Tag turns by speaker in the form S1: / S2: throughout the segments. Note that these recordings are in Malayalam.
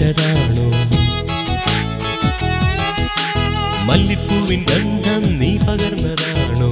S1: കണ്ണടച്ചതാണോ മല്ലിപ്പൂവിൻ ഗന്ധം നീ പകർന്നതാണോ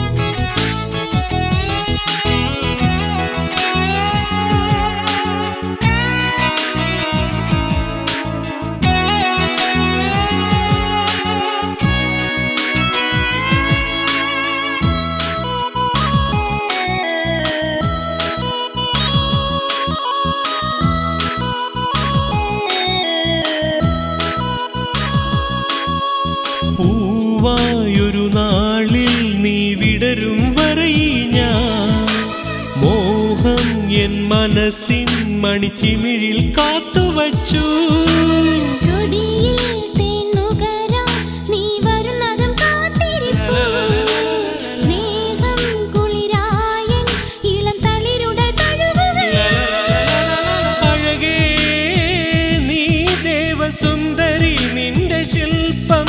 S1: പൂവായൊരു നാളിൽ നീ വിടരും വരയി ഞാൻ മോഹം എൻ മനസ്സിൻ മണിച്ചിമിഴിൽ കാത്തുവച്ചു
S2: ചൊടിയിൽ തേൻ നുകരാൻ നീ വരുന്നതും കാത്തിരിപ്പു. സ്നേഹം കുളിരായൻ ഇളം തളിരുടൽ തഴുകുകയാ.
S1: അഴകേ നീ ദേവസുന്ദരി നിന്റെ ശില്പം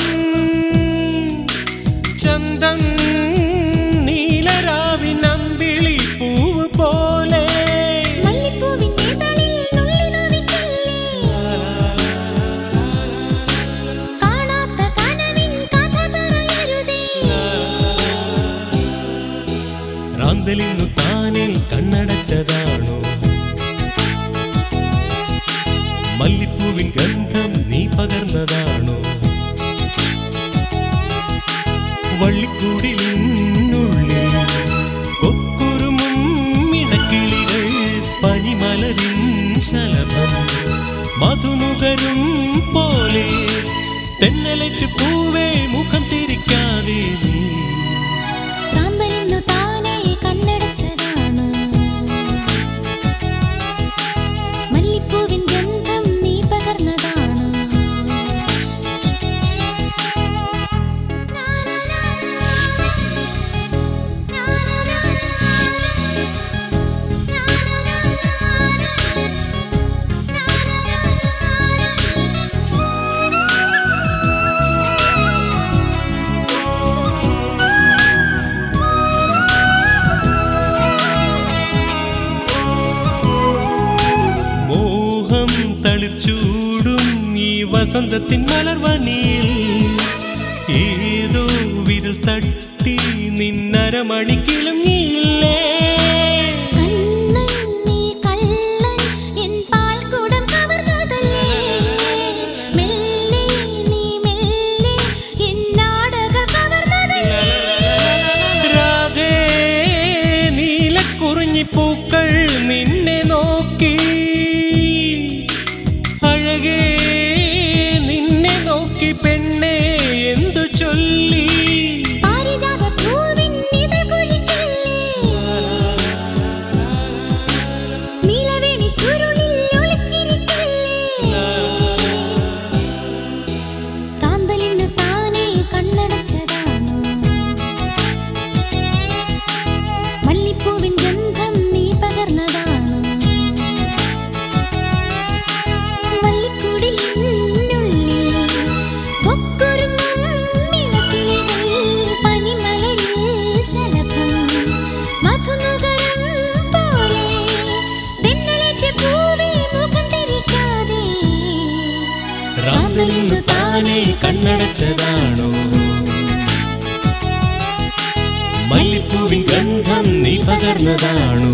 S1: ചന്തം നീലരാവിനമ്പിളി പൂവ് പോലെ
S2: മല്ലിപ്പൂവിന്റെ തളിൽ നുള്ളി നോവിക്കല്ലേ. കാണാത്ത കനവിൻ കഥ പറയരുതേ.
S1: റാന്തലിന്നു താനെ കണ്ണടച്ചതാണോ മല്ലിപ്പൂവിൻ ഗന്ധം നീ പകർന്നതാണോ വള്ളിക്കൂടിനുള്ളിൽ കൊക്കുറുമും ഇണക്കിളികൾ പനിമലരിൻ ശലഭം മധുനുകരും പോലെ തെന്നലറ്റ് പൂവേ മുഖം തിരിക്കാതെ നീ
S2: പ്രാന്തലിന്നു താനേ കണ്ണടച്ചതാണ്. മല്ലിപ്പൂവിൻ ഗന്ധം നീ പകർന്നതാണ്
S1: മോഹം തളിർച്ചൂടും ഈ വസന്തത്തിൻ മലർവനിയിൽ ഏതോ വിരൽ തട്ടി നിന്നരമണിക്കിലും നീയില്ലേ
S2: കണ്ണൻ നീ കള്ളൻ എൻ പാൽക്കുടം കവർന്നതല്ലേ മെല്ലെ നീ മെല്ലെ എൻ നാടകൾ കവർന്നതല്ലേ
S1: രാധേ നീലക്കുറിഞ്ഞി പൂക്കൾ നിന്നെ നോക്കി അഴകേ നിന്നെ നോക്കി പെണ്ണെ എന്തു ചൊല്ലി
S2: പാരിജാത പൂവിൻ ഇതൾ കുഴിക്കല്ലേ നീലവേണി ചുരുളിൽ ഒളിച്ചിരിക്കല്ലേ പ്രാന്തലിന്ന് താനേ കണ്ണടച്ചതാണോ മല്ലിപ്പൂവിൻ ഗന്ധം നീ പകർന്നതാണോ വള്ളിക്കുടിലിനുള്ളിൽ കൊക്കുറുങ്ങും ഇണക്കിളികൾ പനിമലരിൽ ശലഭം മധുനുകരം പോലെ തെന്നലേറ്റ പൂവേ മുഖം തിരിക്കാതെ
S1: റാന്തലിന്നു താനെ കണ്ണടച്ചതാണോ മല്ലിപ്പൂവിൻ ഗന്ധം നീ പകർന്നതാണോ